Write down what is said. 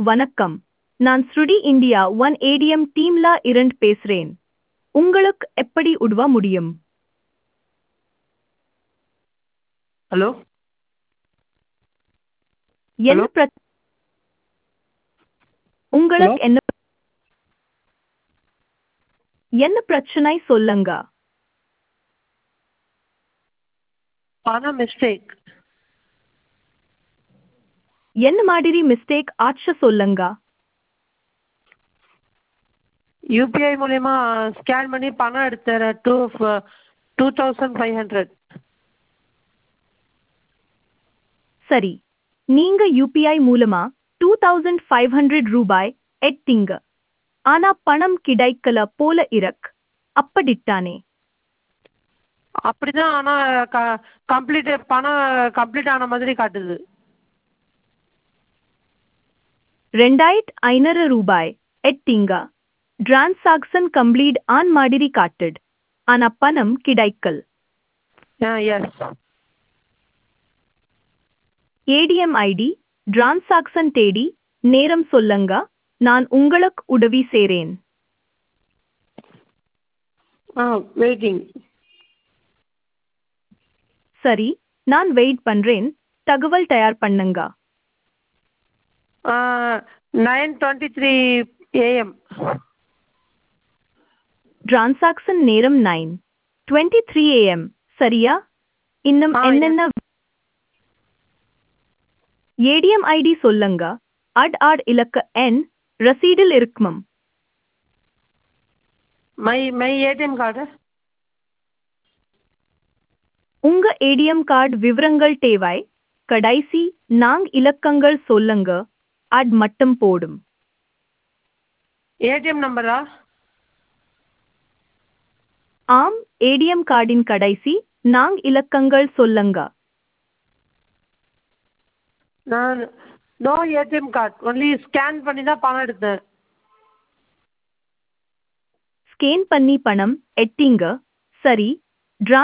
வணக்கம் நான் ஸ்ருடி இந்தியா ஒன் ஏடிஎம் டீம்ல இருந்து பேசுறேன் உங்களுக்கு எப்படி உதவ முடியும் ஹலோ என்ன Hello? பிர- உங்களுக்கு என்ன என்ன பிரச்சனை சொல்லுங்க பணம் மிஸ்டேக் என்ன மாதிரி மிஸ்டேக் ஆச்சு சொல்லுங்க யூபிஐ மூலயமா ஸ்கேன் பண்ணி பணம் எடுத்தேன் two two thousand five hundred சரி நீங்க யூபிஐ மூலமா டூ தௌசண்ட் ஃபைவ் ஹண்ட்ரட் ரூபாய் எட்டீங்க ஆனா பணம் கிடைக்கல போல இருக்கு அப்படித்தானே அப்படிதான் ஆனால் க கம்ப்ளீட் பணம் கம்ப்ளீட் ஆன மாதிரி காட்டுது ரெண்டாயிரத்து ஐநூறு ரூபாய் எட்டீங்க டிரான்சாக்சன் கம்ப்ளீட் ஆன் மாதிரி காட்டுது ஆனா பணம் கிடைக்கல் எஸ் ஏடிஎம் ஐடி டிரான்சாக்சன் தேடி நேரம் சொல்லுங்க நான் உங்களுக்கு உதவி செய்றேன் ஆ வெயிட்டிங் சரி நான் வெயிட் பண்றேன் தகவல் தயார் பண்ணுங்க nine twenty three AM transaction நேரம் நைன் டுவெண்ட்டி த்ரீ ஏஎம் சரியா இன்னும் ஆ, என்னென்ன ஏடிஎம் ஐடி சொல்லுங்க அட் ஆட் இலக்க எண் ரசீடில் இருக்குமம் மை மை ஏடிஎம் கார்டு உங்க ஏடிஎம் கார்டு விவரங்கள் தேவை கடைசி நாங் இலக்கங்கள் சொல்லுங்க அட் மட்டும் போடும் ஏடிஎம் நம்பரா ஆம் ஏடிஎம் கார்டின் கடைசி நாங் இலக்கங்கள் சொல்லுங்க நான் no ATM card only scan பண்ணி தான் பணம் எடுத்தேன் ஸ்கேன் பண்ணி பணம் எட்டீங்க சரி